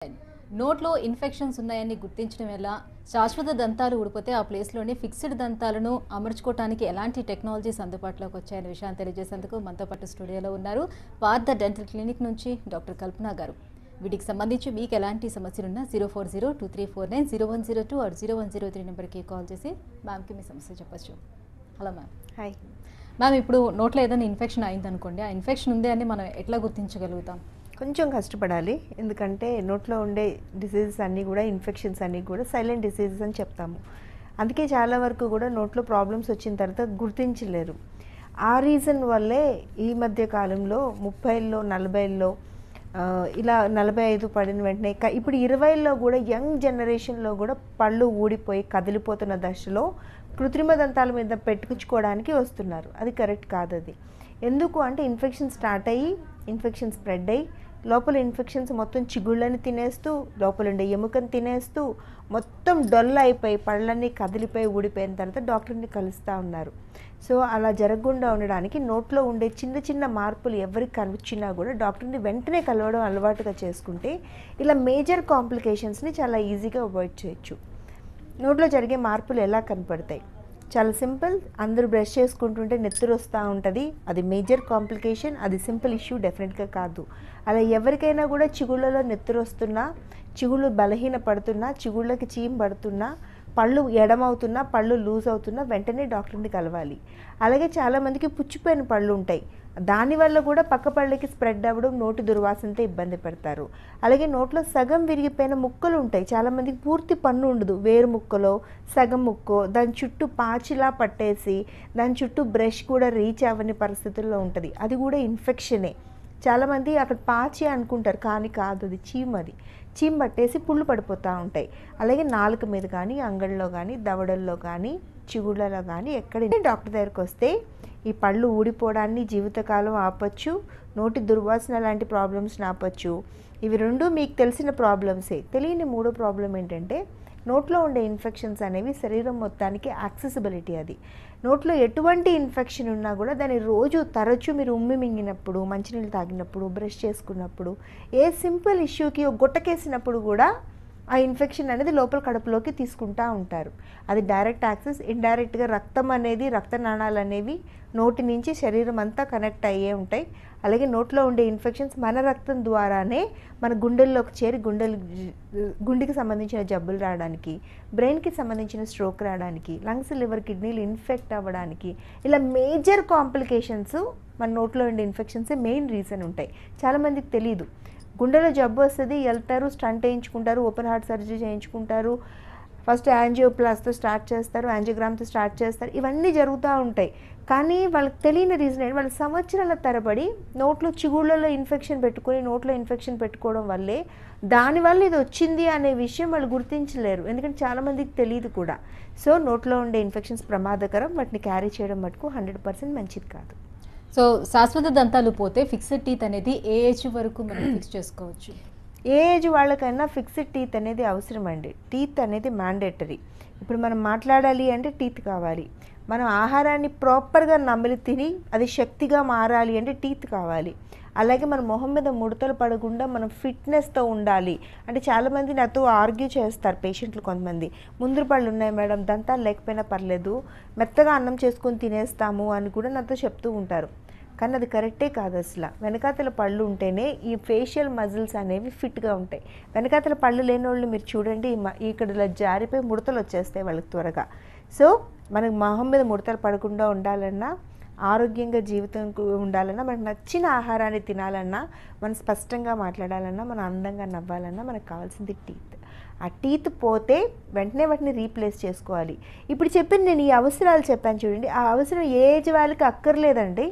నోట్లో ఇన్ఫెక్షన్స్ ఉన్నాయని గుర్తించడం ఎలా శాశ్వత దంతాలు ఊడిపోతే ఆ ప్లేస్లోనే ఫిక్స్డ్ దంతాలను అమర్చుకోవడానికి ఎలాంటి టెక్నాలజీస్ అందుబాటులోకి వచ్చాయనే విషయాన్ని తెలియజేసేందుకు మనతో పాటు స్టూడియోలో ఉన్నారు పార్థ డెంటల్ క్లినిక్ నుంచి డాక్టర్ కల్పన గారు వీటికి సంబంధించి మీకు ఎలాంటి సమస్యలున్నా zero four zero two three four nine zero one zero two or zero one zero three నెంబర్కి కాల్ చేసి మ్యామ్కి మీ సమస్య చెప్పచ్చు హలో మ్యామ్ హాయ్ మ్యామ్ ఇప్పుడు నోట్లో ఏదైనా ఇన్ఫెక్షన్ అయిందనుకోండి ఆ ఇన్ఫెక్షన్ ఉంది అని మనం ఎట్లా గుర్తించగలుగుతాం కొంచెం కష్టపడాలి ఎందుకంటే నోట్లో ఉండే డిసీజెస్ అన్నీ కూడా ఇన్ఫెక్షన్స్ అన్నీ కూడా సైలెంట్ డిసీజెస్ అని చెప్తాము అందుకే చాలా వరకు కూడా నోట్లో ప్రాబ్లమ్స్ వచ్చిన తర్వాత గుర్తించలేరు ఆ రీజన్ వల్లే ఈ మధ్య కాలంలో ముప్పైల్లో నలభైల్లో ఆ, ఇలా నలభై ఐదు పడిన వెంటనే క- ఇప్పుడు ఇరవైలో కూడా యంగ్ జనరేషన్లో కూడా పళ్ళు ఊడిపోయి కదిలిపోతున్న దశలో కృత్రిమ దంతాల మీద పెట్టుకుచ్చుకోవడానికి వస్తున్నారు అది కరెక్ట్ కాదు అది ఎందుకు అంటే ఇన్ఫెక్షన్ స్టార్ట్ అయ్యి ఇన్ఫెక్షన్ స్ప్రెడ్ అయ్యి లోపల ఇన్ఫెక్షన్స్ మొత్తం చిగుళ్ళని తినేస్తూ లోపల ఉండే ఎముకని తినేస్తూ మొత్తం డొల్ అయిపోయి పళ్ళన్నీ కదిలిపోయి ఊడిపోయిన తర్వాత డాక్టర్ని కలుస్తూ ఉన్నారు సో అలా జరగకుండా ఉండడానికి నోట్లో ఉండే చిన్న చిన్న మార్పులు ఎవరికి కనిపించినా కూడా డాక్టర్ని వెంటనే కలవడం అలవాటుగా చేసుకుంటే ఇలా మేజర్ కాంప్లికేషన్స్ని చాలా ఈజీగా అవాయిడ్ చేయొచ్చు నోట్లో జరిగే మార్పులు ఎలా కనపడతాయి చాలా సింపుల్ అందరూ బ్రష్ చేసుకుంటుంటే నెత్తురు వస్తూ ఉంటుంది అది మేజర్ కాంప్లికేషన్ అది సింపుల్ ఇష్యూ డెఫినెట్గా కాదు అలా ఎవరికైనా కూడా చిగుళ్ళలో నెత్తురు వస్తున్నా చిగుళ్ళు బలహీన పడుతున్నా చిగుళ్ళకి చీమ్ పడుతున్నా పళ్ళు ఎడమవుతున్నా పళ్ళు లూజ్ అవుతున్నా వెంటనే డాక్టర్ని కలవాలి అలాగే చాలామందికి పుచ్చిపోయిన పళ్ళు ఉంటాయి దానివల్ల కూడా పక్క పళ్ళకి స్ప్రెడ్ అవ్వడం నోటి దుర్వాసనతో ఇబ్బంది పెడతారు అలాగే నోట్లో సగం విరిగిపోయిన ముక్కలు ఉంటాయి చాలామందికి పూర్తి పన్ను ఉండదు వేరు ముక్కలో సగం ముక్కో దాని చుట్టూ పాచిలా పట్టేసి దాని చుట్టూ బ్రష్ కూడా రీచ్ అవ్వని పరిస్థితుల్లో ఉంటుంది అది కూడా ఇన్ఫెక్షనే చాలామంది అక్కడ పాచి అనుకుంటారు కానీ కాదు అది చీమ్ అది చీమ్ పట్టేసి పుళ్ళు పడిపోతూ ఉంటాయి అలాగే నాలుక మీద కానీ అంగళ్ళలో కానీ దవడల్లో కానీ చిగుళ్ళలో కానీ ఎక్కడ డాక్టర్ దగ్గరికి వస్తే ఈ పళ్ళు ఊడిపోవడాన్ని జీవితకాలం ఆపచ్చు నోటి దుర్వాసన లాంటి ప్రాబ్లమ్స్ని ఆపచ్చు ఇవి రెండు మీకు తెలిసిన ప్రాబ్లమ్సే తెలియని మూడో ప్రాబ్లం ఏంటంటే నోట్లో ఉండే ఇన్ఫెక్షన్స్ అనేవి శరీరం మొత్తానికి యాక్సెసిబిలిటీ అది నోట్లో ఎటువంటి ఇన్ఫెక్షన్ ఉన్నా కూడా దాన్ని రోజు తరచూ మీరు ఉమ్మి మింగినప్పుడు మంచినీళ్ళు తాగినప్పుడు బ్రష్ చేసుకున్నప్పుడు ఏ సింపుల్ ఇష్యూకి ఒక గుట్టకేసినప్పుడు కూడా ఆ ఇన్ఫెక్షన్ అనేది లోపల కడుపులోకి తీసుకుంటా ఉంటారు అది డైరెక్ట్ యాక్సెస్ ఇండైరెక్ట్గా రక్తం అనేది రక్త నాణాలు అనేవి నోటి నుంచి శరీరం అంతా కనెక్ట్ అయ్యే ఉంటాయి అలాగే నోట్లో ఉండే ఇన్ఫెక్షన్స్ మన రక్తం ద్వారానే మన గుండెల్లోకి చేరి గుండెలు గుండెకి సంబంధించిన జబ్బులు రావడానికి బ్రెయిన్కి సంబంధించిన స్ట్రోక్ రావడానికి లంగ్స్ లివర్ కిడ్నీలు ఇన్ఫెక్ట్ అవ్వడానికి ఇలా మేజర్ కాంప్లికేషన్స్ మన నోట్లో ఉండే ఇన్ఫెక్షన్సే మెయిన్ రీజన్ ఉంటాయి చాలామందికి తెలియదు గుండెలో జబ్బు వస్తుంది వెళ్తారు స్టంట్ వేయించుకుంటారు ఓపెన్ హార్ట్ సర్జరీ చేయించుకుంటారు ఫస్ట్ యాంజియోప్లాస్తో స్టార్ట్ చేస్తారు యాంజియోగ్రామ్తో స్టార్ట్ చేస్తారు ఇవన్నీ జరుగుతూ ఉంటాయి కానీ వాళ్ళకి తెలియని రీజన్ ఏంటి వాళ్ళ సంవత్సరాల తరబడి నోట్లో చిగుళ్ళలో ఇన్ఫెక్షన్ పెట్టుకొని నోట్లో ఇన్ఫెక్షన్ పెట్టుకోవడం వల్లే దానివల్ల ఇది వచ్చింది అనే విషయం వాళ్ళు గుర్తించలేరు ఎందుకంటే చాలామందికి తెలియదు కూడా సో నోట్లో ఉండే ఇన్ఫెక్షన్స్ ప్రమాదకరం వాటిని క్యారీ చేయడం మటుకు హండ్రెడ్ పర్సెంట్ మంచిది కాదు సో శాశ్వత దంతాలు పోతే ఫిక్స్డ్ టీత్ అనేది ఏ ఏజ్ వరకు మనం ఫిక్స్ చేసుకోవచ్చు ఏ ఏజ్ వాళ్ళకైనా ఫిక్స్డ్ టీత్ అనేది అవసరం అండి టీత్ అనేది మ్యాండేటరీ ఇప్పుడు మనం మాట్లాడాలి అంటే టీత్ కావాలి మనం ఆహారాన్ని ప్రాపర్గా నమిలి తిని అది శక్తిగా మారాలి అంటే టీత్ కావాలి అలాగే మన మొహం మీద ముడతలు పడకుండా మనం ఫిట్నెస్తో ఉండాలి అంటే చాలామంది నాతో ఆర్గ్యూ చేస్తారు పేషెంట్లు కొంతమంది ముందు పళ్ళు ఉన్నాయి మేడం దంతాలు లేకపోయినా పర్లేదు మెత్తగా అన్నం చేసుకొని తినేస్తాము అని కూడా నాతో చెప్తూ ఉంటారు కానీ అది కరెక్టే కాదు అసలు వెనకాతల పళ్ళు ఉంటేనే ఈ ఫేషియల్ మజిల్స్ అనేవి ఫిట్గా ఉంటాయి వెనకాతల పళ్ళు లేని వాళ్ళు మీరు చూడండి ఈ మ- ఇక్కడ ఇలా జారిపోయి ముడతలు వచ్చేస్తాయి వాళ్ళకి త్వరగా సో మనకి మొహం మీద ముడతలు పడకుండా ఉండాలన్నా ఆరోగ్యంగా జీవితం కు- ఉండాలన్నా మనకు నచ్చిన ఆహారాన్ని తినాలన్నా మనం స్పష్టంగా మాట్లాడాలన్నా మనం అందంగా నవ్వాలన్నా మనకు కావాల్సింది టీత్ ఆ టీత్ పోతే వెంటనే వాటిని రీప్లేస్ చేసుకోవాలి ఇప్పుడు చెప్పింది నేను ఈ అవసరాలు చెప్పాను చూడండి ఆ అవసరం ఏ ఏజ్ వాళ్ళకి అక్కర్లేదండి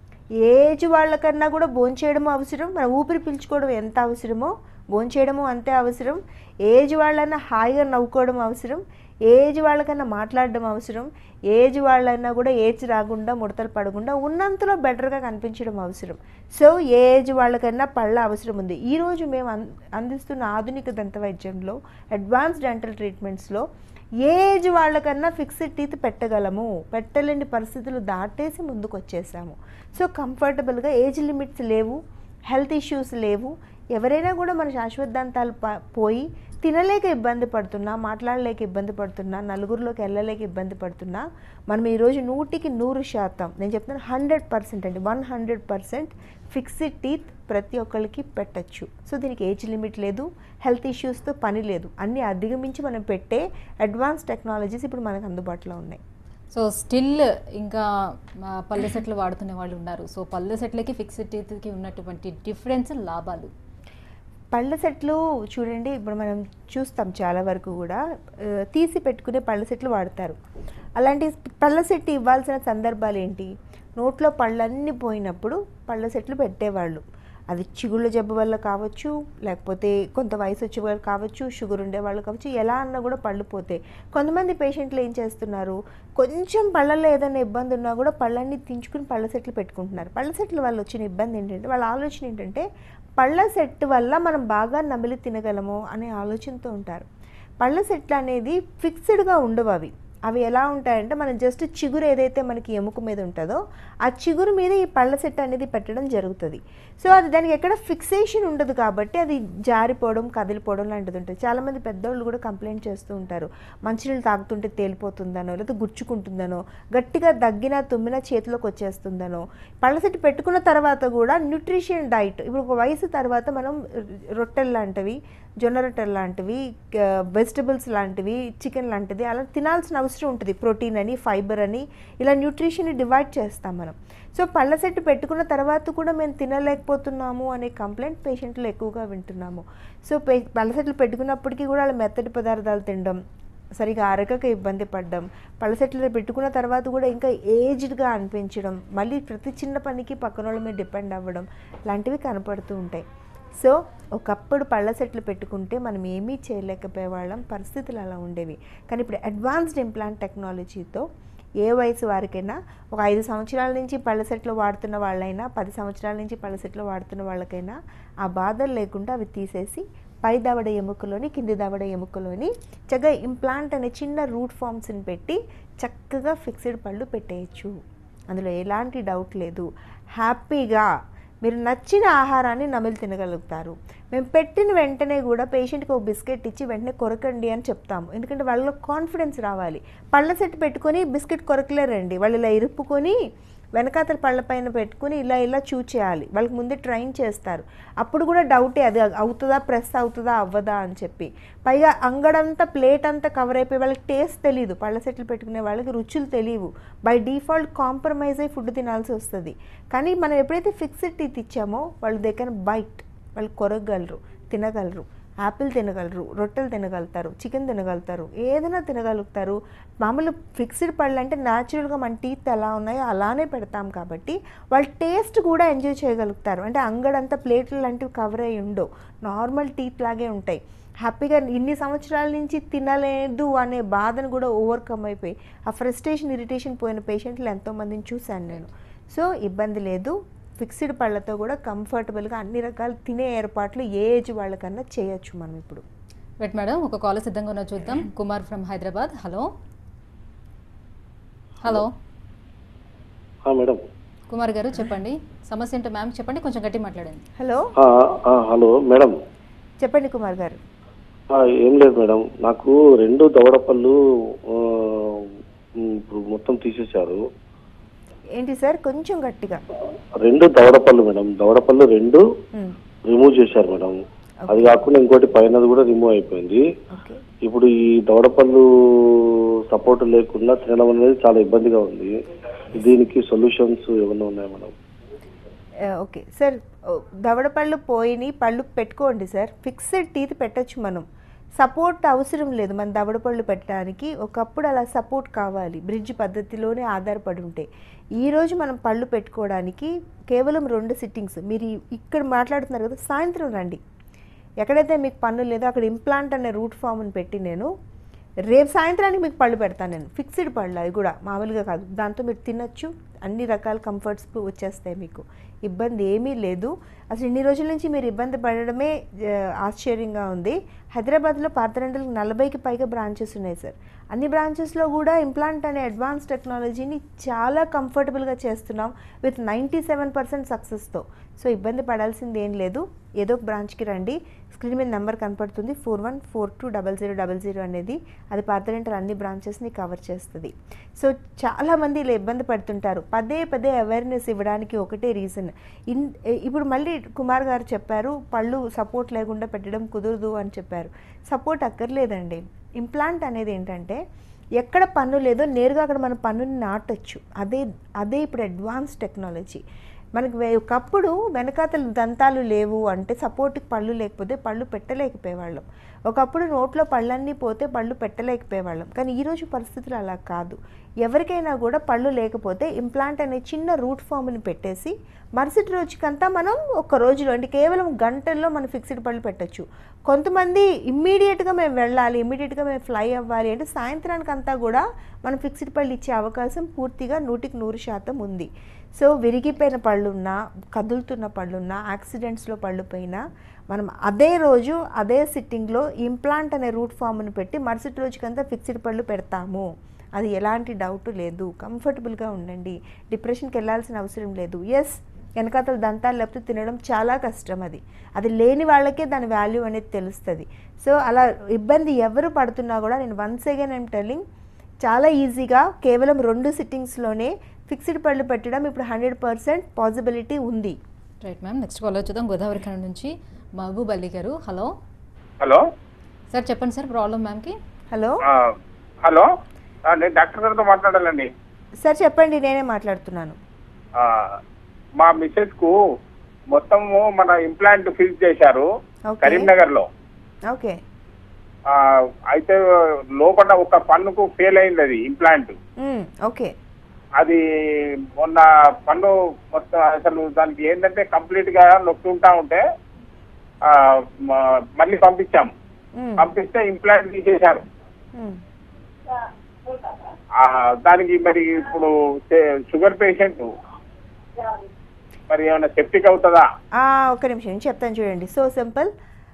ఏజ్ వాళ్ళకన్నా కూడా భోంచేయడం అవసరం మన ఊపిరి పీల్చుకోవడం ఎంత అవసరమో భోంచేయడము అంతే అవసరం ఏజ్ వాళ్ళన్నా హాయిగా నవ్వుకోవడం అవసరం ఏజ్ వాళ్ళకన్నా మాట్లాడడం అవసరం ఏజ్ వాళ్ళైనా కూడా ఏజ్ రాకుండా ముడతలు పడకుండా ఉన్నంతలో బెటర్గా కనిపించడం అవసరం సో ఏ ఏజ్ వాళ్ళకన్నా పళ్ళ అవసరం ఉంది ఈరోజు మేము అన్ అందిస్తున్న ఆధునిక దంత వైద్యంలో అడ్వాన్స్ డెంటల్ ట్రీట్మెంట్స్లో ఏ ఏజ్ వాళ్ళకన్నా ఫిక్స్డ్ టీత్ పెట్టగలము పెట్టలేని పరిస్థితులు దాటేసి ముందుకు వచ్చేసాము సో కంఫర్టబుల్గా ఏజ్ లిమిట్స్ లేవు హెల్త్ ఇష్యూస్ లేవు ఎవరైనా కూడా మన శాశ్వత దంతాలు ప- పోయి తినలేక ఇబ్బంది పడుతున్నా మాట్లాడలేక ఇబ్బంది పడుతున్నా నలుగురిలోకి వెళ్ళలేక ఇబ్బంది పడుతున్నా మనం ఈరోజు నూటికి నూరు శాతం నేను చెప్తున్నాను హండ్రెడ్ పర్సెంట్ అండి one hundred percent fixed teeth ప్రతి ఒక్కరికి పెట్టచ్చు సో దీనికి ఏజ్ లిమిట్ లేదు హెల్త్ ఇష్యూస్తో పని లేదు అన్నీ అధిగమించి మనం పెట్టే అడ్వాన్స్ టెక్నాలజీస్ ఇప్పుడు మనకు అందుబాటులో ఉన్నాయి సో స్టిల్ ఇంకా ఆ, పళ్ళ సెట్లు వాడుతున్న వాళ్ళు ఉన్నారు సో పళ్ళ సెట్లకి ఫిక్స్డ్ టీత్కి ఉన్నటువంటి డిఫరెన్స్ లాభాలు పళ్ళ సెట్లు చూడండి ఇప్పుడు మనం చూస్తాం చాలా వరకు కూడా ఆ, తీసి పెట్టుకునే పళ్ళ సెట్లు వాడతారు అలాంటి పళ్ళ సెట్ ఇవ్వాల్సిన సందర్భాలు ఏంటి నోట్లో పళ్ళన్నీ పోయినప్పుడు పళ్ళ సెట్లు పెట్టేవాళ్ళు అది చిగుళ్ళ జబ్బు వల్ల కావచ్చు లేకపోతే కొంత వయసు వచ్చే వాళ్ళు కావచ్చు షుగర్ ఉండే వాళ్ళు కావచ్చు ఎలా అన్నా కూడా పళ్ళు పోతాయి కొంతమంది పేషెంట్లు ఏం చేస్తున్నారు కొంచెం పళ్ళల్లో ఏదైనా ఇబ్బంది ఉన్నా కూడా పళ్ళన్నీ తించుకుని పళ్ళ సెట్లు పెట్టుకుంటున్నారు పళ్ళ సెట్ల వల్ల వచ్చిన ఇబ్బంది ఏంటంటే వాళ్ళ ఆలోచన ఏంటంటే పళ్ళ సెట్ వల్ల మనం బాగా నమిలి తినగలము అనే ఆలోచనతో ఉంటారు పళ్ళ సెట్లు అనేది ఫిక్స్డ్గా ఉండవు అవి అవి ఎలా ఉంటాయంటే మనం జస్ట్ చిగురు ఏదైతే మనకి ఎముక మీద ఉంటుందో ఆ చిగురు మీద ఈ పళ్ళ సెట్ అనేది పెట్టడం జరుగుతుంది సో అది దానికి ఎక్కడ ఫిక్సేషన్ ఉండదు కాబట్టి అది జారిపోవడం కదిలిపోవడం లాంటిది ఉంటుంది చాలామంది పెద్దోళ్ళు కూడా కంప్లైంట్ చేస్తూ ఉంటారు మంచినీళ్ళు తాగుతుంటే తేలిపోతుందనో లేదా గుచ్చుకుంటుందనో గట్టిగా దగ్గినా తుమ్మినా చేతిలోకి వచ్చేస్తుందనో పళ్ళ సెట్ పెట్టుకున్న తర్వాత కూడా న్యూట్రిషన్ డైట్ ఇప్పుడు ఒక వయసు తర్వాత మనం రొట్టెలు లాంటివి జొన్న రొట్టెలు లాంటివి వెజిటబుల్స్ లాంటివి చికెన్ లాంటిది అలా తినాల్సిన అవసరం ఉంటుంది ప్రోటీన్ అని ఫైబర్ అని ఇలా న్యూట్రిషన్ డివైడ్ చేస్తాం మనం సో పళ్ళ సెట్ పెట్టుకున్న తర్వాత కూడా మేము తినలేకపోతున్నాము అనే కంప్లైంట్ పేషెంట్లు ఎక్కువగా వింటున్నాము సో పే పళ్ళ సెట్లు పెట్టుకున్నప్పటికీ కూడా వాళ్ళు మెత్తటి పదార్థాలు తినడం సరిగా అరగక ఇబ్బంది పడడం పళ్ళ సెట్లు పెట్టుకున్న తర్వాత కూడా ఇంకా ఏజ్డ్గా అనిపించడం మళ్ళీ ప్రతి చిన్న పనికి పక్కన వాళ్ళ మీద డిపెండ్ అవ్వడం లాంటివి కనపడుతూ ఉంటాయి సో ఒకప్పుడు పళ్ళ సెట్లు పెట్టుకుంటే మనం ఏమీ చేయలేకపోయేవాళ్ళం పరిస్థితులు అలా ఉండేవి కానీ ఇప్పుడు అడ్వాన్స్డ్ ఇంప్లాంట్ టెక్నాలజీతో ఏ వయసు వారికైనా ఒక ఐదు సంవత్సరాల నుంచి పళ్ళ సెట్లు వాడుతున్న వాళ్ళైనా పది సంవత్సరాల నుంచి పళ్ళ సెట్లు వాడుతున్న వాళ్ళకైనా ఆ బాధలు లేకుండా అవి తీసేసి పై దవడ ఎముకలోని కింది దవడ ఎముకలోని చక్కగా ఇంప్లాంట్ అనే చిన్న రూట్ ఫామ్స్ని పెట్టి చక్కగా ఫిక్స్డ్ పళ్ళు పెట్టేయచ్చు అందులో ఎలాంటి డౌట్ లేదు హ్యాపీగా మీరు నచ్చిన ఆహారాన్ని నమిలి తినగలుగుతారు మేము పెట్టిన వెంటనే కూడా పేషెంట్కి ఒక బిస్కెట్ ఇచ్చి వెంటనే కొరకండి అని చెప్తాము ఎందుకంటే వాళ్ళలో కాన్ఫిడెన్స్ రావాలి పళ్ళ సెట్ పెట్టుకొని బిస్కెట్ కొరకలేరండి వాళ్ళు ఇలా ఇరుపుకొని వెనకాతల పళ్ళ పైన పెట్టుకుని ఇలా ఇలా చూ చేయాలి వాళ్ళకి ముందే ట్రైన్ చేస్తారు అప్పుడు కూడా డౌటే అది అవుతుందా ప్రెస్ అవుతుందా అవ్వదా అని చెప్పి పైగా అంగడంతా ప్లేట్ అంతా కవర్ అయిపోయి వాళ్ళకి టేస్ట్ తెలియదు పళ్ళ సెట్లు పెట్టుకునే వాళ్ళకి రుచులు తెలియవు బై డిఫాల్ట్ కాంప్రమైజ్ అయ్యి ఫుడ్ తినాల్సి వస్తుంది కానీ మనం ఎప్పుడైతే ఫిక్స్డ్ టీత్ ఇచ్చామో వాళ్ళు దగ్గర బైట్ వాళ్ళు కొరగలరు తినగలరు యాపిల్ తినగలరు రొట్టెలు తినగలుగుతారు చికెన్ తినగలుగుతారు ఏదైనా తినగలుగుతారు మామూలు ఫిక్స్డ్ పళ్ళు అంటే న్యాచురల్గా మన టీత్ ఎలా ఉన్నాయో అలానే పెడతాం కాబట్టి వాళ్ళు టేస్ట్ కూడా ఎంజాయ్ చేయగలుగుతారు అంటే అంగడంతా ప్లేట్లు లాంటివి కవర్ అయి ఉండవు నార్మల్ టీత్ లాగే ఉంటాయి హ్యాపీగా ఇన్ని సంవత్సరాల నుంచి తినలేదు అనే బాధను కూడా ఓవర్కమ్ అయిపోయి ఆ ఫ్రస్ట్రేషన్ ఇరిటేషన్ పోయిన పేషెంట్లు ఎంతోమందిని చూశాను నేను సో ఇబ్బంది లేదు ఫిక్స్డ్ పళ్ళతో కూడా కంఫర్టబుల్గా అన్ని రకాల తినే ఏర్పాట్లు ఏ ఏజ్ వాళ్ళకన్నా చేయొచ్చు మనం ఇప్పుడు వెట్ మేడం ఒక కాల్ సిద్ధంగా ఉన్న చూద్దాం Kumar from Hyderabad hello hello ఆ, మేడం కుమార్ గారు చెప్పండి సమస్య ఏంటో మ్యామ్ చెప్పండి కొంచెం గట్టి మాట్లాడండి హలో ఆ, ఆ, హలో మేడం చెప్పండి కుమార్ గారు ఆ, ఏం లేదు మేడం నాకు రెండు దవడ పళ్ళు ఆ, ఉమ్, ఇప్పుడు మొత్తం తీసేశారు ఏంటి సార్ కొంచెం గట్టిగా రెండు దవడ పళ్ళు మేడం దవడ పళ్ళు రెండు ఉమ్, రిమూవ్ చేశారు మేడం అది కాకుండా ఇంకోటి పైనది కూడా రిమూవ్ అయిపోయింది ఓకే ఇప్పుడు ఈ దవడ పళ్ళు సపోర్ట్ లేకుండా తినడం అనేది చాలా ఇబ్బందిగా ఉంది దీనికి సొల్యూషన్స్ ఏమైనా ఉన్నాయా మేడం ఆ, ఓకే సార్ ఓ, దవడ పళ్ళు పోయిని పళ్ళు పెట్టుకోండి సార్ ఫిక్స్డ్ టీత్ పెట్టొచ్చు మనం సపోర్ట్ అవసరం లేదు మన దవడ పళ్ళు పెట్టడానికి ఒకప్పుడు అలా సపోర్ట్ కావాలి బ్రిడ్జ్ పద్ధతిలోనే ఆధారపడి ఉంటే ఈరోజు మనం పళ్ళు పెట్టుకోవడానికి కేవలం రెండు సిట్టింగ్స్ మీరు ఈ- ఇక్కడ మాట్లాడుతున్నారు కదా సాయంత్రం రండి ఎక్కడైతే మీకు పన్ను లేదో అక్కడ ఇంప్లాంట్ అనే రూట్ ఫామ్ని పెట్టి నేను రేపు సాయంత్రానికి మీకు పళ్ళు పెడతాను నేను ఫిక్స్డ్ పళ్ళు అది కూడా మామూలుగా కాదు దాంతో మీరు తినొచ్చు అన్ని రకాల కంఫర్ట్స్ వచ్చేస్తాయి మీకు ఇబ్బంది ఏమీ లేదు అసలు ఇన్ని రోజుల నుంచి మీరు ఇబ్బంది పడడమే ఆ, ఆశ్చర్యంగా ఉంది హైదరాబాద్లో పార్థరెంటల్కి నలభైకి పైగా బ్రాంచెస్ ఉన్నాయి సార్ అన్ని బ్రాంచెస్లో కూడా ఇంప్లాంట్ అనే అడ్వాన్స్ టెక్నాలజీని చాలా కంఫర్టబుల్గా చేస్తున్నాం విత్ నైంటీ సెవెన్ పర్సెంట్ సక్సెస్తో సో ఇబ్బంది పడాల్సింది ఏం లేదు ఏదో ఒక బ్రాంచ్కి రండి స్క్రీన్ మీద నెంబర్ కనపడుతుంది four one four two double zero double zero అనేది అది పార్థడెంటల్ అన్ని బ్రాంచెస్ని కవర్ చేస్తుంది సో చాలామంది ఇలా ఇబ్బంది పడుతుంటారు పదే పదే అవేర్నెస్ ఇవ్వడానికి ఒకటే రీజన్ ఇన్ ఇప్పుడు మళ్ళీ కుమార్ గారు చెప్పారు పళ్ళు సపోర్ట్ లేకుండా పెట్టడం కుదరదు అని చెప్పారు సపోర్ట్ అక్కర్లేదండి ఇంప్లాంట్ అనేది ఏంటంటే ఎక్కడ పన్ను లేదో నేరుగా అక్కడ మన పన్నుని నాటొచ్చు అదే అదే ఇప్పుడు అడ్వాన్స్ టెక్నాలజీ మనకి వే- ఒకప్పుడు వెనకాతల దంతాలు లేవు అంటే సపోర్ట్కి పళ్ళు లేకపోతే పళ్ళు పెట్టలేకపోయేవాళ్ళం ఒకప్పుడు నోట్లో పళ్ళన్నీ పోతే పళ్ళు పెట్టలేకపోయేవాళ్ళం కానీ ఈరోజు పరిస్థితులు అలా కాదు ఎవరికైనా కూడా పళ్ళు లేకపోతే ఇంప్లాంట్ అనే చిన్న రూట్ ఫామ్ని పెట్టేసి మరుసటి రోజుకంతా మనం ఒక రోజులో అంటే కేవలం గంటల్లో మనం ఫిక్స్డ్ పళ్ళు పెట్టొచ్చు కొంతమంది ఇమ్మీడియట్గా మేము వెళ్ళాలి ఇమ్మీడియట్గా మేము ఫ్లై అవ్వాలి అంటే సాయంత్రానికి అంతా కూడా మనం ఫిక్స్డ్ పళ్ళు ఇచ్చే అవకాశం పూర్తిగా నూటికి నూరు శాతం ఉంది సో విరిగిపోయిన పళ్ళున్నా కదులుతున్న పళ్ళున్నా యాక్సిడెంట్స్లో పళ్ళు పోయినా మనం అదే రోజు అదే సిట్టింగ్లో ఇంప్లాంట్ అనే రూట్ ఫామ్ని పెట్టి మరుసటి రోజుకంతా ఫిక్స్డ్ పళ్ళు పెడతాము అది ఎలాంటి డౌట్ లేదు కంఫర్టబుల్గా ఉండండి డిప్రెషన్కి వెళ్ళాల్సిన అవసరం లేదు ఎస్ వెనకాతల దంతాలు లేకపోతే తినడం చాలా కష్టం అది అది లేని వాళ్ళకే దాని వాల్యూ అనేది తెలుస్తుంది సో అలా ఇబ్బంది ఎవరు పడుతున్నా కూడా నేను వన్స్ అగైన్ ఐమ్ టెల్లింగ్ చాలా ఈజీగా కేవలం రెండు సిట్టింగ్స్లోనే ఫిక్స్డ్ పళ్ళు పెట్టడం ఇప్పుడు హండ్రెడ్ పర్సెంట్ పాసిబిలిటీ ఉంది రైట్ మ్యామ్ నెక్స్ట్ కాల్ చూద్దాం గోదావరి ఖండం నుంచి Mahaboob Ali garu hello hello sir చెప్పండి సార్ ప్రాబ్లం మ్యామ్కి హలో ఆ, హలో ఆ, నేను డాక్టర్ గారితో మాట్లాడాలండి సార్ చెప్పండి నేనే మాట్లాడుతున్నాను ఆ, మా మిస్సెస్ కు మొత్తము మన ఇంప్లాంట్ ఫిక్స్ చేశారు ఓకే. కరీంనగర్ లో ఓకే ఆ, అయితే లోపల ఒక పన్నుకు ఫెయిల్ అయింది అది ఇంప్లాంట్ మ్మ్, ఓకే అది మొన్న పన్ను మొత్తం అసలు దానికి ఏంటంటే కంప్లీట్ గా నొక్కుంటా ఉంటే ఆ, మ- మళ్ళీ పంపించాం మ్మ్, పంపిస్తే ఇంప్లాంట్ తీసేశారు మ్మ్. ఆ, దానికి మరి ఇప్పుడు షే- షుగర్ పేషెంట్ మరి ఏమైనా సెప్టిక్ అవుతుందా ఆ, ఒక్క నిమిషం నేను చెప్తాను చూడండి సో సింపుల్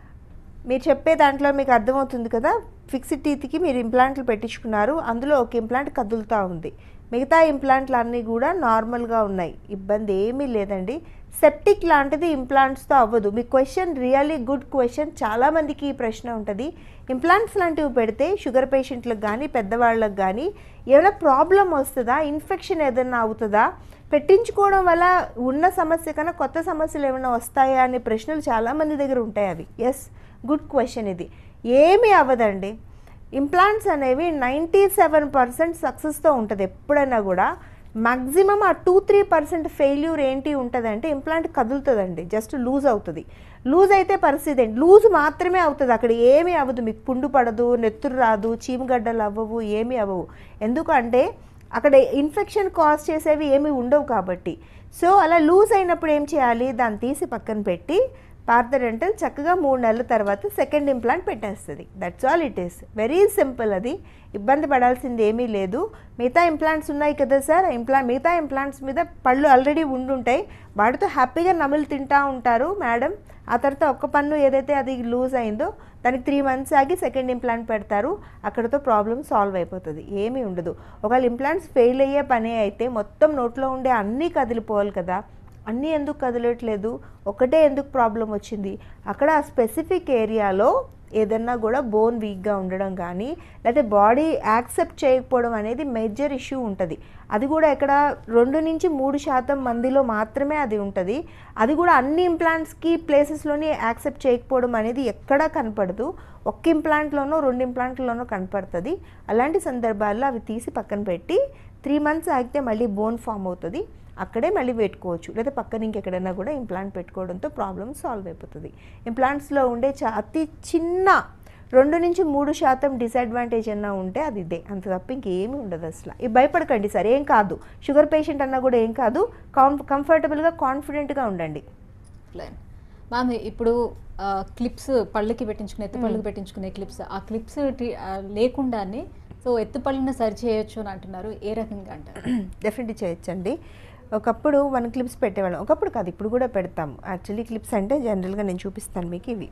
మీరు చెప్పే దాంట్లో మీకు అర్థమవుతుంది కదా ఫిక్స్డ్ టీత్కి మీరు ఇంప్లాంట్లు పెట్టించుకున్నారు అందులో ఒక ఇంప్లాంట్ కదులుతూ ఉంది మిగతా ఇంప్లాంట్లు అన్నీ కూడా నార్మల్గా ఉన్నాయి ఇబ్బంది ఏమీ లేదండి సెప్టిక్ లాంటిది ఇంప్లాంట్స్తో అవ్వదు మీ క్వశ్చన్ రియల్లీ గుడ్ క్వశ్చన్ చాలామందికి ఈ ప్రశ్న ఉంటుంది ఇంప్లాంట్స్ లాంటివి పెడితే షుగర్ పేషెంట్లకు కానీ పెద్దవాళ్ళకి కానీ ఏమైనా ప్రాబ్లం వస్తుందా ఇన్ఫెక్షన్ ఏదైనా అవుతుందా పెట్టించుకోవడం వల్ల ఉన్న సమస్య కన్నా కొత్త సమస్యలు ఏమైనా వస్తాయా అనే ప్రశ్నలు చాలామంది దగ్గర ఉంటాయి అవి ఎస్ గుడ్ క్వశ్చన్ ఇది ఏమీ అవ్వదండి ఇంప్లాంట్స్ అనేవి నైంటీ సెవెన్ పర్సెంట్ సక్సెస్తో ఉంటుంది ఎప్పుడైనా కూడా మ్యాక్సిమం ఆ టూ త్రీ పర్సెంట్ ఫెయిల్యూర్ ఏంటి ఉంటుంది అంటే ఇంప్లాంట్ కదులుతుందండి జస్ట్ లూజ్ అవుతుంది లూజ్ అయితే పరిస్థితి ఏంటి లూజ్ మాత్రమే అవుతుంది అక్కడ ఏమీ అవ్వదు మీకు పుండు పడదు నెత్తురు రాదు చీమగడ్డలు అవ్వవు ఏమీ అవ్వవు ఎందుకంటే అక్కడ ఇన్ఫెక్షన్ కాజ్ చేసేవి ఏమీ ఉండవు కాబట్టి సో అలా లూజ్ అయినప్పుడు ఏం చేయాలి దాన్ని తీసి పక్కన పెట్టి పార్థడెంటల్ చక్కగా మూడు నెలల తర్వాత సెకండ్ ఇంప్లాంట్ పెట్టేస్తుంది that's all it is very simple అది ఇబ్బంది పడాల్సింది ఏమీ లేదు మిగతా ఇంప్లాంట్స్ ఉన్నాయి కదా సార్ ఇంప్లా మిగతా ఇంప్లాంట్స్ మీద పళ్ళు ఆల్రెడీ ఉండుంటాయి వాటితో హ్యాపీగా నములు తింటా ఉంటారు మేడం ఆ తర్వాత ఒక్క పన్ను ఏదైతే అది లూజ్ అయిందో దానికి త్రీ మంత్స్ ఆగి సెకండ్ ఇంప్లాంట్ పెడతారు అక్కడతో ప్రాబ్లమ్ సాల్వ్ అయిపోతుంది ఏమీ ఉండదు ఒకవేళ ఇంప్లాంట్స్ ఫెయిల్ అయ్యే పనే అయితే మొత్తం నోట్లో ఉండే అన్నీ కదిలిపోవాలి కదా అన్నీ ఎందుకు కదలట్లేదు ఒకటే ఎందుకు ప్రాబ్లం వచ్చింది అక్కడ ఆ స్పెసిఫిక్ ఏరియాలో ఏదన్నా కూడా బోన్ వీక్గా ఉండడం కానీ లేకపోతే బాడీ యాక్సెప్ట్ చేయకపోవడం అనేది మేజర్ ఇష్యూ ఉంటుంది అది కూడా ఇక్కడ రెండు నుంచి మూడు శాతం మందిలో మాత్రమే అది ఉంటుంది అది కూడా అన్ని ఇంప్లాంట్స్కి ప్లేసెస్లోని యాక్సెప్ట్ చేయకపోవడం అనేది ఎక్కడా కనపడదు ఒక్క ఇంప్లాంట్లోనో రెండు ఇంప్లాంట్లోనో కనపడుతుంది అలాంటి సందర్భాల్లో అవి తీసి పక్కన పెట్టి త్రీ మంత్స్ ఆగితే మళ్ళీ బోన్ ఫామ్ అవుతుంది అక్కడే మళ్ళీ పెట్టుకోవచ్చు లేదా పక్కన ఇంకెక్కడైనా కూడా ఇంప్లాంట్ పెట్టుకోవడంతో ప్రాబ్లమ్ సాల్వ్ అయిపోతుంది ఇంప్లాంట్స్లో ఉండే చా అతి చిన్న రెండు నుంచి మూడు శాతం డిసడ్వాంటేజ్ అన్నా ఉంటే అది ఇదే అంత తప్ప ఇంకేమీ ఉండదు అసలు ఇవి భయపడకండి సార్ ఏం కాదు షుగర్ పేషెంట్ అన్నా కూడా ఏం కాదు కాం కంఫర్టబుల్గా కాన్ఫిడెంట్గా ఉండండి ప్లాన్ మ్యామ్ ఇప్పుడు క్లిప్స్ పళ్ళకి పెట్టించుకునే ఎత్తు పళ్ళకి పెట్టించుకునే క్లిప్స్ ఆ క్లిప్స్ లేకుండానే సో ఎత్తు పళ్ళని సరి చేయొచ్చు అని అంటున్నారు ఏ రకంగా అంటారు డెఫినెట్లీ చేయొచ్చండి ఒకప్పుడు వన్ క్లిప్స్ పెట్టేవాళ్ళం ఒకప్పుడు కాదు ఇప్పుడు కూడా పెడతాము యాక్చువల్లీ క్లిప్స్ అంటే జనరల్గా నేను చూపిస్తాను మీకు ఇవి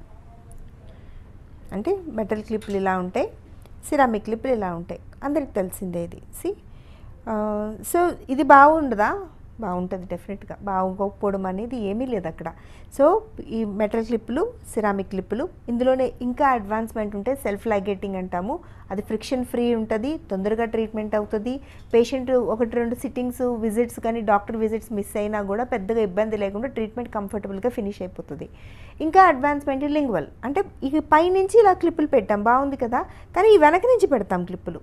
అంటే మెటల్ క్లిప్లు ఇలా ఉంటాయి సిరామిక్ క్లిప్లు ఇలా ఉంటాయి అందరికి తెలిసిందే ఇది సి సో ఇది బాగుండదా బాగుంటుంది డెఫినెట్గా బాగోకపోవడం అనేది ఏమీ లేదు అక్కడ సో ఈ మెటల్ క్లిప్పులు సిరామిక్ క్లిప్పులు ఇందులోనే ఇంకా అడ్వాన్స్మెంట్ ఉంటే సెల్ఫ్ లైగేటింగ్ అంటాము అది ఫ్రిక్షన్ ఫ్రీ ఉంటుంది తొందరగా ట్రీట్మెంట్ అవుతుంది పేషెంట్ ఒకటి రెండు సిట్టింగ్స్ విజిట్స్ కానీ డాక్టర్ విజిట్స్ మిస్ అయినా కూడా పెద్దగా ఇబ్బంది లేకుండా ట్రీట్మెంట్ కంఫర్టబుల్గా ఫినిష్ అయిపోతుంది ఇంకా అడ్వాన్స్మెంట్ లింగ్వల్ అంటే ఈ పైనుంచి ఇలా క్లిప్పులు పెట్టాం బాగుంది కదా కానీ ఈ వెనక నుంచి పెడతాం క్లిప్పులు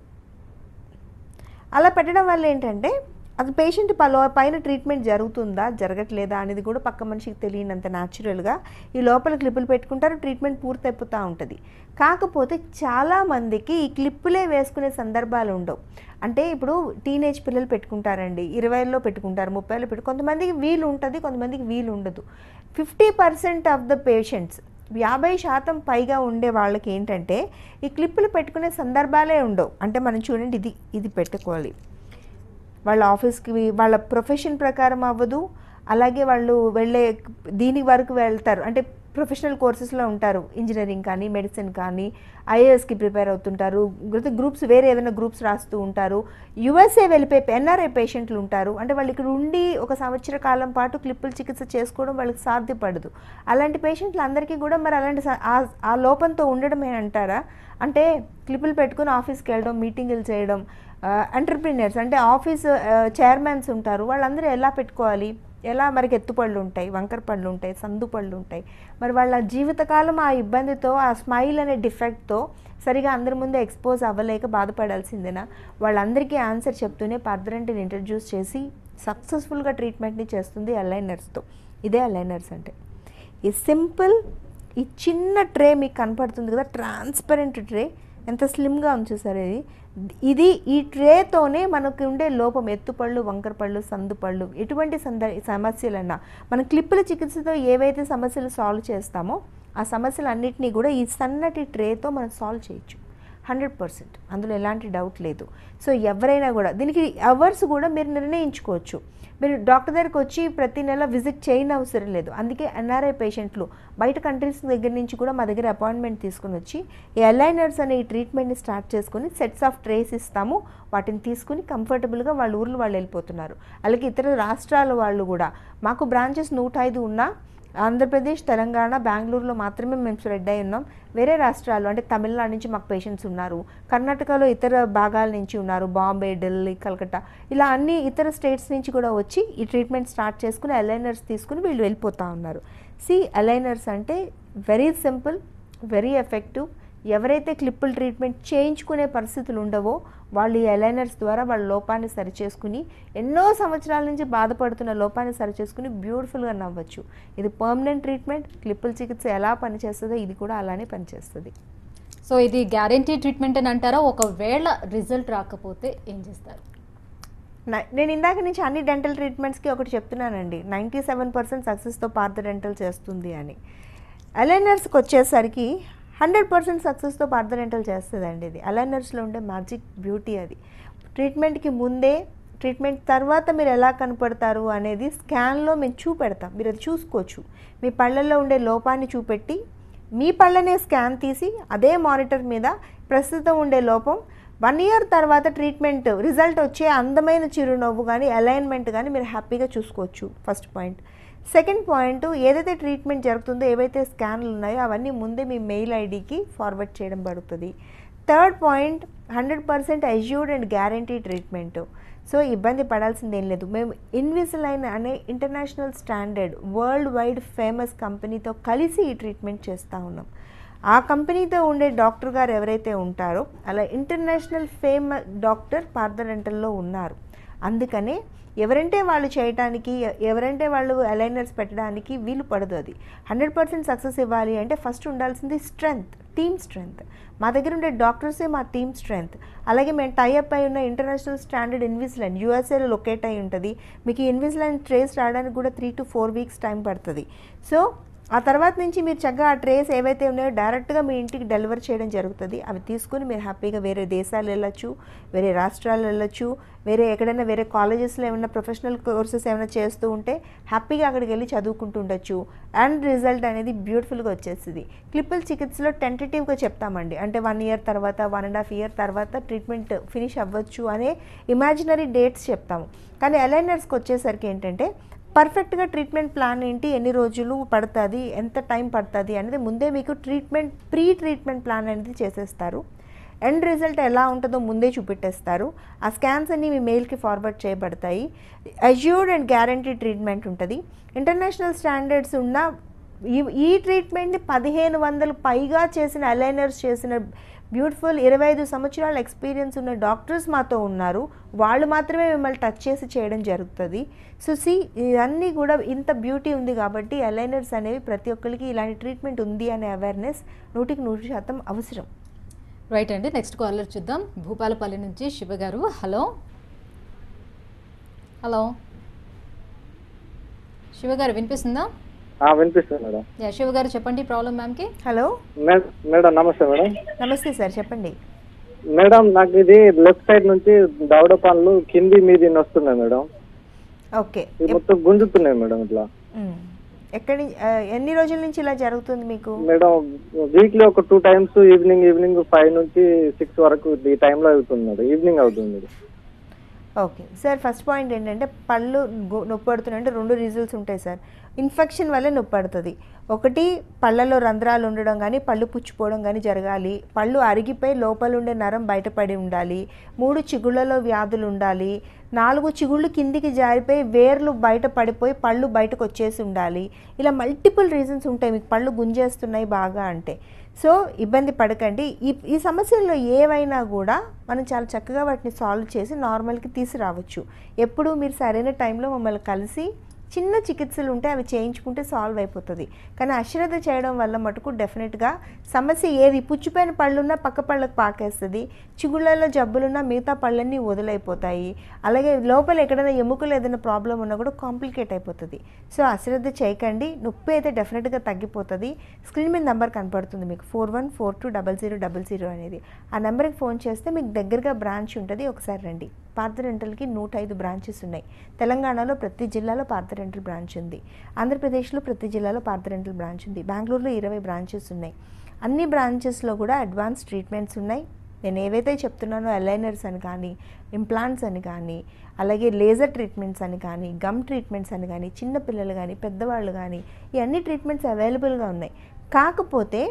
అలా పెట్టడం వల్ల ఏంటంటే అది పేషెంట్ పలో పైన ట్రీట్మెంట్ జరుగుతుందా జరగట్లేదా అనేది కూడా పక్క మనిషికి తెలియనంత న్యాచురల్గా ఈ లోపల క్లిప్పులు పెట్టుకుంటారు ట్రీట్మెంట్ పూర్తయిపోతూ ఉంటుంది కాకపోతే చాలామందికి ఈ క్లిప్పులే వేసుకునే సందర్భాలు ఉండవు అంటే ఇప్పుడు టీనేజ్ పిల్లలు పెట్టుకుంటారండి ఇరవైలో పెట్టుకుంటారు ముప్పైలో పెట్టు కొంతమందికి వీలు ఉంటుంది కొంతమందికి వీలు ఉండదు fifty percent of the patients యాభై శాతం పైగా ఉండే వాళ్ళకి ఏంటంటే ఈ క్లిప్పులు పెట్టుకునే సందర్భాలే ఉండవు అంటే మనం చూడండి ఇది ఇది పెట్టుకోవాలి వాళ్ళ ఆఫీస్కి వాళ్ళ ప్రొఫెషన్ ప్రకారం అవ్వదు అలాగే వాళ్ళు వెళ్ళే దీని వరకు వెళ్తారు అంటే ప్రొఫెషనల్ కోర్సెస్లో ఉంటారు ఇంజనీరింగ్ కానీ మెడిసిన్ కానీ ఐఏఎస్కి ప్రిపేర్ అవుతుంటారు గ్రూప్స్ వేరే ఏదైనా గ్రూప్స్ రాస్తూ ఉంటారు యుఎస్ఏ వెళ్ళిపోయి ఎన్ఆర్ఐ పేషెంట్లు ఉంటారు అంటే వాళ్ళు ఇక్కడ ఉండి ఒక సంవత్సర కాలం పాటు క్లిప్పుల చికిత్స చేసుకోవడం వాళ్ళకి సాధ్యపడదు అలాంటి పేషెంట్లు అందరికీ కూడా మరి అలాంటి స- ఆ- ఆ లోపంతో ఉండడమే అంటారా అంటే క్లిప్పులు పెట్టుకుని ఆఫీస్కి వెళ్ళడం మీటింగులు చేయడం ఎంటర్ప్రినర్స్ అంటే ఆఫీస్ చైర్మన్స్ ఉంటారు వాళ్ళందరూ ఎలా పెట్టుకోవాలి ఎలా మరికి ఎత్తుపళ్ళు ఉంటాయి వంకర పళ్ళు ఉంటాయి సందు పళ్ళు ఉంటాయి మరి వాళ్ళ జీవితకాలం ఆ ఇబ్బందితో ఆ స్మైల్ అనే డిఫెక్ట్తో సరిగా అందరి ముందు ఎక్స్పోజ్ అవ్వలేక బాధపడాల్సిందేనా వాళ్ళందరికీ ఆన్సర్ చెప్తూనే పర్దరంటిని ఇంట్రడ్యూస్ చేసి సక్సెస్ఫుల్గా ట్రీట్మెంట్ని చేస్తుంది అలైనర్స్తో ఇదే అలైనర్స్ అంటే ఈ సింపుల్ ఈ చిన్న ట్రే మీకు కనపడుతుంది కదా ట్రాన్స్పరెంట్ ట్రే ఎంత స్లిమ్గా ఉంది చూసారు ఇది ఇది ఈ ట్రేతోనే మనకు ఉండే లోపం ఎత్తుపళ్ళు వంకరపళ్ళు సందుపళ్ళు ఎటువంటి సంద సమస్యలన్నా మన క్లిప్పుల చికిత్సతో ఏవైతే సమస్యలు సాల్వ్ చేస్తామో ఆ సమస్యలన్నింటినీ కూడా ఈ సన్నటి ట్రేతో మనం సాల్వ్ చేయొచ్చు హండ్రెడ్ పర్సెంట్ అందులో ఎలాంటి డౌట్ లేదు సో ఎవరైనా కూడా దీనికి అవర్స్ కూడా మీరు నిర్ణయించుకోవచ్చు మీరు డాక్టర్ దగ్గరికి వచ్చి ప్రతి నెల విజిట్ చేయని అవసరం లేదు అందుకే ఎన్ఆర్ఐ పేషెంట్లు బయట కంట్రీస్ దగ్గర నుంచి కూడా మా దగ్గర అపాయింట్మెంట్ తీసుకుని వచ్చి ఈ అలైనర్స్ అనే ఈ ట్రీట్మెంట్ని స్టార్ట్ చేసుకుని సెట్స్ ఆఫ్ ట్రేస్ ఇస్తాము వాటిని తీసుకుని కంఫర్టబుల్గా వాళ్ళ ఊర్లు వాళ్ళు వెళ్ళిపోతున్నారు అలాగే ఇతర రాష్ట్రాల వాళ్ళు కూడా మాకు బ్రాంచెస్ నూట ఐదు ఉన్నా ఆంధ్రప్రదేశ్ తెలంగాణ బెంగళూరులో మాత్రమే మేము స్ప్రెడ్ అయి ఉన్నాం వేరే రాష్ట్రాలు అంటే తమిళనాడు నుంచి మాకు పేషెంట్స్ ఉన్నారు కర్ణాటకలో ఇతర భాగాల నుంచి ఉన్నారు బాంబే ఢిల్లీ కలకత్తా ఇలా అన్ని ఇతర స్టేట్స్ నుంచి కూడా వచ్చి ఈ ట్రీట్మెంట్ స్టార్ట్ చేసుకుని అలైనర్స్ తీసుకుని వీళ్ళు వెళ్ళిపోతూ ఉన్నారు సి అలైనర్స్ అంటే వెరీ సింపుల్ వెరీ ఎఫెక్టివ్ ఎవరైతే క్లిప్పుల్ ట్రీట్మెంట్ చేయించుకునే పరిస్థితులు ఉండవో వాళ్ళు ఈ అలైనర్స్ ద్వారా వాళ్ళ లోపాన్ని సరిచేసుకుని ఎన్నో సంవత్సరాల నుంచి బాధపడుతున్న లోపాన్ని సరిచేసుకుని బ్యూటిఫుల్గా నవ్వచ్చు ఇది పర్మనెంట్ ట్రీట్మెంట్ క్లిప్పుల చికిత్స ఎలా పనిచేస్తుందో ఇది కూడా అలానే పనిచేస్తుంది సో ఇది గ్యారంటీ ట్రీట్మెంట్ అని అంటారా ఒకవేళ రిజల్ట్ రాకపోతే ఏం చేస్తారు నా- నేను ఇందాక నుంచి అన్ని డెంటల్ ట్రీట్మెంట్స్కి ఒకటి చెప్తున్నానండి నైంటీ సెవెన్ పర్సెంట్ సక్సెస్తో పార్థ డెంటల్ చేస్తుంది అని అలైనర్స్కి వచ్చేసరికి హండ్రెడ్ పర్సెంట్ సక్సెస్తో పార్థ డెంటల్ చేస్తుందండి ఇది అలైనర్స్లో ఉండే మ్యాజిక్ బ్యూటీ అది ట్రీట్మెంట్కి ముందే ట్రీట్మెంట్ తర్వాత మీరు ఎలా కనపడతారు అనేది స్కాన్లో మేము చూపెడతాం మీరు అది చూసుకోవచ్చు మీ పళ్ళల్లో ఉండే లోపాన్ని చూపెట్టి మీ పళ్ళనే స్కాన్ తీసి అదే మానిటర్ మీద ప్రస్తుతం ఉండే లోపం వన్ ఇయర్ తర్వాత ట్రీట్మెంట్ రిజల్ట్ వచ్చే అందమైన చిరునవ్వు కానీ అలైన్మెంట్ కానీ మీరు హ్యాపీగా చూసుకోవచ్చు ఫస్ట్ పాయింట్ సెకండ్ పాయింట్ ఏదైతే ట్రీట్మెంట్ జరుగుతుందో ఏవైతే స్కాన్లు ఉన్నాయో అవన్నీ ముందే మీ మెయిల్ ఐడికి ఫార్వర్డ్ చేయడం పడుతుంది third point hundred percent assured and guarantee treatment so ఇబ్బంది పడాల్సింది ఏం లేదు మేము ఇన్విజిలైన్ అనే international standard world wide famous కంపెనీతో కలిసి ఈ ట్రీట్మెంట్ చేస్తూ ఉన్నాం ఆ కంపెనీతో ఉండే డాక్టర్ గారు ఎవరైతే ఉంటారో అలా ఇంటర్నేషనల్ ఫేమ్ డాక్టర్ పార్థడెంటల్లో ఉన్నారు అందుకనే ఎవరంటే వాళ్ళు చేయటానికి ఎ- ఎవరంటే వాళ్ళు అలైనర్స్ పెట్టడానికి వీలు పడదు అది హండ్రెడ్ పర్సెంట్ సక్సెస్ ఇవ్వాలి అంటే ఫస్ట్ ఉండాల్సింది స్ట్రెంగ్త్ టీమ్ స్ట్రెంగ్త్ మా దగ్గర ఉండే డాక్టర్సే మా టీమ్ స్ట్రెంగ్త్ అలాగే మేము టైఅప్ అయి ఉన్న ఇంటర్నేషనల్ స్టాండర్డ్ ఇన్విజిలైన్ యూఎస్ఏలో లొకేట్ అయి ఉంటుంది మీకు ఈ ఇన్విజిలైన్ ట్రేస్ రావడానికి కూడా three to four weeks time పడుతుంది సో ఆ తర్వాత నుంచి మీరు చక్కగా ఆ ట్రేస్ ఏవైతే ఉన్నాయో డైరెక్ట్గా మీ ఇంటికి డెలివర్ చేయడం జరుగుతుంది అవి తీసుకుని మీరు హ్యాపీగా వేరే దేశాలు వెళ్ళొచ్చు వేరే రాష్ట్రాలు వెళ్ళొచ్చు వేరే ఎక్కడైనా వేరే కాలేజెస్లో ఏమైనా ప్రొఫెషనల్ కోర్సెస్ ఏమైనా చేస్తూ ఉంటే హ్యాపీగా అక్కడికి వెళ్ళి చదువుకుంటూ ఉండొచ్చు అండ్ రిజల్ట్ అనేది బ్యూటిఫుల్గా వచ్చేస్తుంది క్లిప్పుల చికిత్సలో టెంటేటివ్గా చెప్తామండి అంటే వన్ ఇయర్ తర్వాత వన్ అండ్ హాఫ్ ఇయర్ తర్వాత ట్రీట్మెంట్ ఫినిష్ అవ్వచ్చు అనే ఇమాజినరీ డేట్స్ చెప్తాము కానీ అలైనర్స్కి వచ్చేసరికి ఏంటంటే పర్ఫెక్ట్గా ట్రీట్మెంట్ ప్లాన్ ఏంటి ఎన్ని రోజులు పడుతుంది ఎంత టైం పడుతుంది అనేది ముందే మీకు ట్రీట్మెంట్ ప్రీ ట్రీట్మెంట్ ప్లాన్ అనేది చేసేస్తారు ఎండ్ రిజల్ట్ ఎలా ఉంటుందో ముందే చూపెట్టేస్తారు ఆ స్కాన్స్ అన్ని మీ మెయిల్కి ఫార్వర్డ్ చేయబడతాయి అజ్యూర్డ్ అండ్ గ్యారంటీ ట్రీట్మెంట్ ఉంటుంది ఇంటర్నేషనల్ స్టాండర్డ్స్ ఉన్న ఈ ఈ ట్రీట్మెంట్ని పదిహేను వందలు పైగా చేసిన అలైనర్స్ చేసిన బ్యూటిఫుల్ ఇరవై ఐదు సంవత్సరాల ఎక్స్పీరియన్స్ ఉన్న డాక్టర్స్ మాతో ఉన్నారు వాళ్ళు మాత్రమే మిమ్మల్ని టచ్ చేసి చేయడం జరుగుతుంది సో సి ఇవన్నీ కూడా ఇంత బ్యూటీ ఉంది కాబట్టి అలైనర్స్ అనేవి ప్రతి ఒక్కరికి ఇలాంటి ట్రీట్మెంట్ ఉంది అనే అవేర్నెస్ నూటికి నూరు శాతం అవసరం రైట్ అండి నెక్స్ట్ కాలర్ చూద్దాం భూపాలపల్లి నుంచి శివ గారు హలో హలో శివ గారు వినిపిస్తుందా ఆ, వినిపిస్తుంది మేడం యా శివ గారు చెప్పండి ప్రాబ్లం మ్యామ్కి హలో మే- మేడం నమస్తే మేడం నమస్తే సార్ చెప్పండి మేడం నాకు ఇది లెఫ్ట్ సైడ్ నుంచి దవడ పనులు కింది మీది వస్తున్నాయి మేడం ఓకే ఇది మొత్తం గుంజుతున్నాయి మేడం ఇట్లా మ్. ఎక్కడి నుంచి- ఆ, ఎన్ని రోజుల నుంచి ఇలా జరుగుతుంది మీకు మేడం వీక్లీ ఒక two times evening evening five నుంచి సిక్స్ వరకు ఈ టైంలో అవుతుంది మేడం ఈవినింగ్ అవుతుంది madam okay sir first point ఏంటంటే పళ్ళు గు- నొప్పి పడుతున్నాయి అంటే రెండు రీజన్స్ ఉంటాయి సార్ ఇన్ఫెక్షన్ వల్ల నొప్పి పడుతుంది ఒకటి పళ్ళలో రంధ్రాలు ఉండడం కానీ పళ్ళు పుచ్చిపోవడం కానీ జరగాలి పళ్ళు అరిగిపోయి లోపల ఉండే నరం బయటపడి ఉండాలి మూడు చిగుళ్ళలో వ్యాధులు ఉండాలి నాలుగు చిగుళ్ళు కిందికి జారిపోయి వేర్లు బయట పడిపోయి పళ్ళు బయటకు వచ్చేసి ఉండాలి ఇలా మల్టిపుల్ రీజన్స్ ఉంటాయి మీకు పళ్ళు గుంజేస్తున్నాయి బాగా అంటే సో ఇబ్బంది పడకండి ఈ ఈ సమస్యల్లో ఏవైనా కూడా మనం చాలా చక్కగా వాటిని సాల్వ్ చేసి నార్మల్కి తీసుకురావచ్చు ఎప్పుడు మీరు సరైన టైంలో మమ్మల్ని కలిసి చిన్న చికిత్సలు ఉంటే అవి చేయించుకుంటే సాల్వ్ అయిపోతుంది కానీ అశ్రద్ధ చేయడం వల్ల మటుకు డెఫినెట్గా సమస్య ఏది పుచ్చిపోయిన పళ్ళున్నా పక్క పళ్ళకు పాకేస్తుంది చిగుళ్ళలో జబ్బులున్నా మిగతా పళ్ళన్నీ వదిలైపోతాయి అలాగే లోపల ఎక్కడైనా ఎముకలు ఏదైనా ప్రాబ్లం ఉన్నా కూడా కాంప్లికేట్ అయిపోతుంది సో అశ్రద్ధ చేయకండి నొప్పి అయితే డెఫినెట్గా తగ్గిపోతుంది స్క్రీన్ మీద నెంబర్ కనపడుతుంది మీకు four one four two double zero double zero అనేది ఆ నెంబర్కి ఫోన్ చేస్తే మీకు దగ్గరగా బ్రాంచ్ ఉంటుంది ఒకసారి రండి పార్థ రెంటల్కి నూట ఐదు బ్రాంచెస్ ఉన్నాయి తెలంగాణలో ప్రతి జిల్లాలో పార్థ రెంటల్ బ్రాంచ్ ఉంది ఆంధ్రప్రదేశ్లో ప్రతి జిల్లాలో పార్థ రెంటల్ బ్రాంచ్ ఉంది బెంగళూరులో ఇరవై బ్రాంచెస్ ఉన్నాయి అన్ని బ్రాంచెస్లో కూడా అడ్వాన్స్ ట్రీట్మెంట్స్ ఉన్నాయి నేను ఏవైతే చెప్తున్నానో అలైనర్స్ అని కానీ ఇంప్లాంట్స్ అని కానీ అలాగే లేజర్ ట్రీట్మెంట్స్ అని కానీ గమ్ ట్రీట్మెంట్స్ అని కానీ చిన్నపిల్లలు కానీ పెద్దవాళ్ళు కానీ ఈ అన్ని ట్రీట్మెంట్స్ అవైలబుల్గా ఉన్నాయి కాకపోతే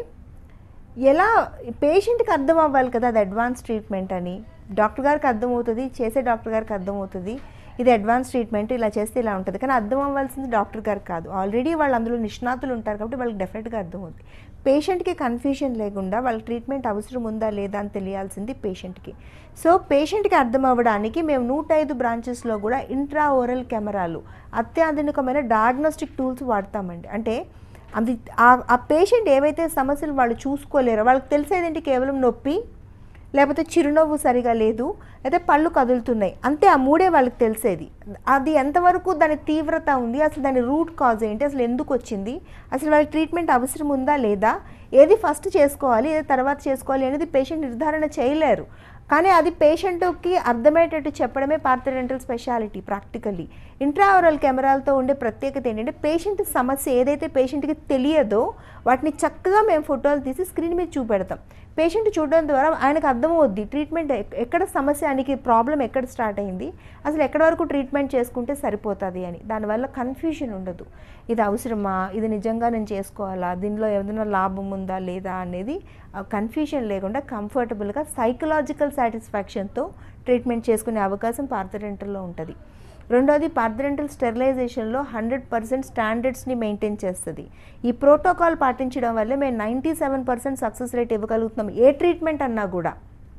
ఎలా పేషెంట్కి అర్థం అవ్వాలి కదా అది అడ్వాన్స్ ట్రీట్మెంట్ అని డాక్టర్ గారికి అర్థమవుతుంది చేసే డాక్టర్ గారికి అర్థమవుతుంది ఇది అడ్వాన్స్ ట్రీట్మెంట్ ఇలా చేస్తే ఇలా ఉంటుంది కానీ అర్థం అవ్వాల్సింది డాక్టర్ గారికి కాదు ఆల్రెడీ వాళ్ళు అందులో నిష్ణాతులు ఉంటారు కాబట్టి వాళ్ళకి డెఫినెట్గా అర్థమవుతుంది పేషెంట్కి కన్ఫ్యూజన్ లేకుండా వాళ్ళ ట్రీట్మెంట్ అవసరం ఉందా లేదా అని తెలియాల్సింది పేషెంట్కి సో పేషెంట్కి అర్థం అవ్వడానికి మేము నూట ఐదు బ్రాంచెస్లో కూడా ఇంట్రా ఓరల్ కెమెరాలు అత్యాధునికమైన డయాగ్నోస్టిక్ టూల్స్ వాడతామండి అంటే అది ఆ- ఆ పేషెంట్ ఏవైతే సమస్యలు వాళ్ళు చూసుకోలేరో వాళ్ళకి తెలిసేదేంటి కేవలం నొప్పి లేకపోతే చిరునవ్వు సరిగా లేదు అయితే పళ్ళు కదులుతున్నాయి అంతే ఆ మూడే వాళ్ళకి తెలిసేది అది ఎంతవరకు దాని తీవ్రత ఉంది అసలు దాని రూట్ కాజ్ ఏంటి అసలు ఎందుకు వచ్చింది అసలు వాళ్ళకి ట్రీట్మెంట్ అవసరం ఉందా లేదా ఏది ఫస్ట్ చేసుకోవాలి ఏది తర్వాత చేసుకోవాలి అనేది పేషెంట్ నిర్ధారణ చేయలేరు కానీ అది పేషెంట్కి అర్థమయ్యేటట్టు చెప్పడమే పార్థరెంటల్ స్పెషాలిటీ ప్రాక్టికల్లీ ఇంట్రావరల్ కెమెరాలతో ఉండే ప్రత్యేకత ఏంటంటే పేషెంట్ సమస్య ఏదైతే పేషెంట్కి తెలియదో వాటిని చక్కగా మేము ఫోటోలు తీసి స్క్రీన్ మీద చూపెడతాం పేషెంట్ చూడడం ద్వారా ఆయనకు అర్థమవుద్ది ట్రీట్మెంట్ ఎక్- ఎక్కడ సమస్య ఆయనకి ప్రాబ్లం ఎక్కడ స్టార్ట్ అయింది అసలు ఎక్కడి వరకు ట్రీట్మెంట్ చేసుకుంటే సరిపోతుంది అని దానివల్ల కన్ఫ్యూజన్ ఉండదు ఇది అవసరమా ఇది నిజంగా నేను చేసుకోవాలా దీనిలో ఏదైనా లాభం ఉందా లేదా అనేది కన్ఫ్యూజన్ లేకుండా కంఫర్టబుల్గా సైకలాజికల్ సాటిస్ఫాక్షన్తో ట్రీట్మెంట్ చేసుకునే అవకాశం పార్థరెంటల్లో ఉంటుంది రెండోది పార్థరెంటల్ స్టెరిలైజేషన్లో హండ్రెడ్ పర్సెంట్ స్టాండర్డ్స్ని మెయింటైన్ చేస్తుంది ఈ ప్రోటోకాల్ పాటించడం వల్లే మేము ninety seven percent success rate ఇవ్వగలుగుతున్నాం ఏ ట్రీట్మెంట్ అన్నా కూడా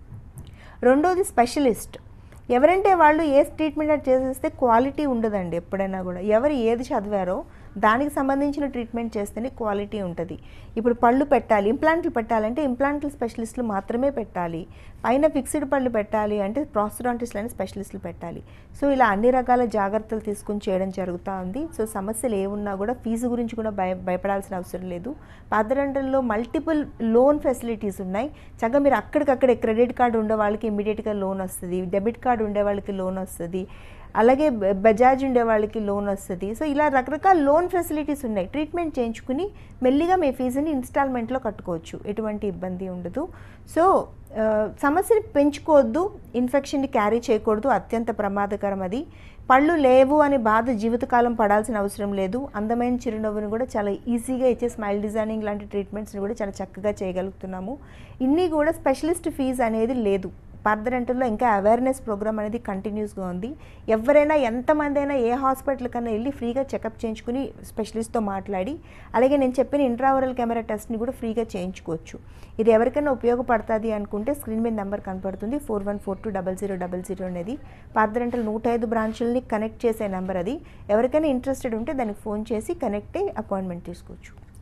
రెండోది స్పెషలిస్ట్ ఎవరంటే వాళ్ళు ఏ ట్రీట్మెంట్ అది చేసేస్తే క్వాలిటీ ఉండదండి ఎప్పుడైనా కూడా ఎవరు ఏది చదివారో దానికి సంబంధించిన ట్రీట్మెంట్ చేస్తేనే క్వాలిటీ ఉంటుంది ఇప్పుడు పళ్ళు పెట్టాలి ఇంప్లాంట్లు పెట్టాలంటే ఇంప్లాంట్లు స్పెషలిస్టులు మాత్రమే పెట్టాలి పైన ఫిక్స్డ్ పళ్ళు పెట్టాలి అంటే ప్రాస్టోడాంటిస్టులు అనే స్పెషలిస్టులు పెట్టాలి సో ఇలా అన్ని రకాల జాగ్రత్తలు తీసుకుని చేయడం జరుగుతూ ఉంది సో సమస్యలు ఏమున్నా కూడా ఫీజు గురించి కూడా భయ భయపడాల్సిన అవసరం లేదు పాదరంటల్లో మల్టిపుల్ లోన్ ఫెసిలిటీస్ ఉన్నాయి చక్కగా మీరు అక్కడికక్కడే క్రెడిట్ కార్డు ఉండే వాళ్ళకి ఇమీడియట్గా లోన్ వస్తుంది డెబిట్ కార్డు ఉండే వాళ్ళకి లోన్ వస్తుంది అలాగే బ- బజాజ్ ఉండే వాళ్ళకి లోన్ వస్తుంది సో ఇలా రకరకాల లోన్ ఫెసిలిటీస్ ఉన్నాయి ట్రీట్మెంట్ చేయించుకుని మెల్లిగా మీ ఫీజుని ఇన్స్టాల్మెంట్లో కట్టుకోవచ్చు ఎటువంటి ఇబ్బంది ఉండదు సో ఆ, సమస్యని పెంచుకోవద్దు ఇన్ఫెక్షన్ని క్యారీ చేయకూడదు అత్యంత ప్రమాదకరం అది పళ్ళు లేవు అని బాధ జీవితకాలం పడాల్సిన అవసరం లేదు అందమైన చిరునవ్వుని కూడా చాలా ఈజీగా ఇచ్చే స్మైల్ డిజైనింగ్ లాంటి ట్రీట్మెంట్స్ని కూడా చాలా చక్కగా చేయగలుగుతున్నాము ఇన్ని కూడా స్పెషలిస్ట్ ఫీజు అనేది లేదు పార్దరెంటల్లో ఇంకా అవేర్నెస్ ప్రోగ్రామ్ అనేది కంటిన్యూస్గా ఉంది ఎవరైనా ఎంతమంది అయినా ఏ హాస్పిటల్ కన్నా వెళ్ళి ఫ్రీగా చెకప్ చేయించుకుని స్పెషలిస్ట్తో మాట్లాడి అలాగే నేను చెప్పిన ఇంట్రావరల్ కెమెరా టెస్ట్ని కూడా ఫ్రీగా చేయించుకోవచ్చు ఇది ఎవరికైనా ఉపయోగపడుతుంది అనుకుంటే స్క్రీన్ మీద నెంబర్ కనపడుతుంది four one four two double zero double zero అనేది పార్దరెంటల్ నూట ఐదు బ్రాంచుల్ని కనెక్ట్ చేసే నెంబర్ అది ఎవరికైనా ఇంట్రెస్టెడ్ ఉంటే దానికి ఫోన్ చేసి కనెక్ట్ అయ్యి అపాయింట్మెంట్ తీసుకోవచ్చు